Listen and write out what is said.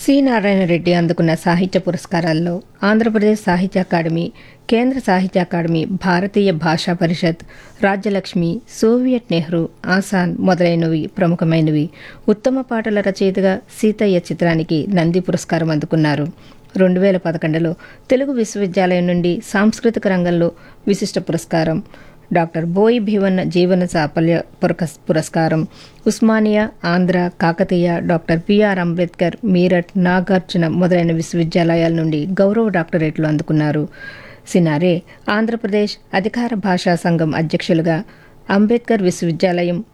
C Narayana Reddy అందుకున్న సాహిత్య పురస్కారాల్లో ఆంధ్రప్రదేశ్ సాహిత్య అకాడమీ కేంద్ర సాహిత్య అకాడమీ భారతీయ భాషా పరిషత్ రాజ్యలక్ష్మి సోవియట్ నెహ్రూ ఆసాన్ మొదలైనవి ప్రముఖమైనవి ఉత్తమ పాటల రచయితగా సీతయ్య చిత్రానికి నంది పురస్కారం అందుకున్నారు రెండు వేల పదకొండులో తెలుగు విశ్వవిద్యాలయం నుండి సాంస్కృతిక రంగంలో విశిష్ట పురస్కారం డాక్టర్ బోయి భీవన్న జీవన సాఫల్య పురకస్- పురస్కారం ఉస్మానియా ఆంధ్ర కాకతీయ డాక్టర్ పిఆర్ అంబేద్కర్ మీరట్ నాగార్జున మొదలైన విశ్వవిద్యాలయాల నుండి గౌరవ డాక్టరేట్లు అందుకున్నారు సినారే ఆంధ్రప్రదేశ్ అధికార భాషా సంఘం అధ్యక్షులుగా అంబేద్కర్ విశ్వవిద్యాలయం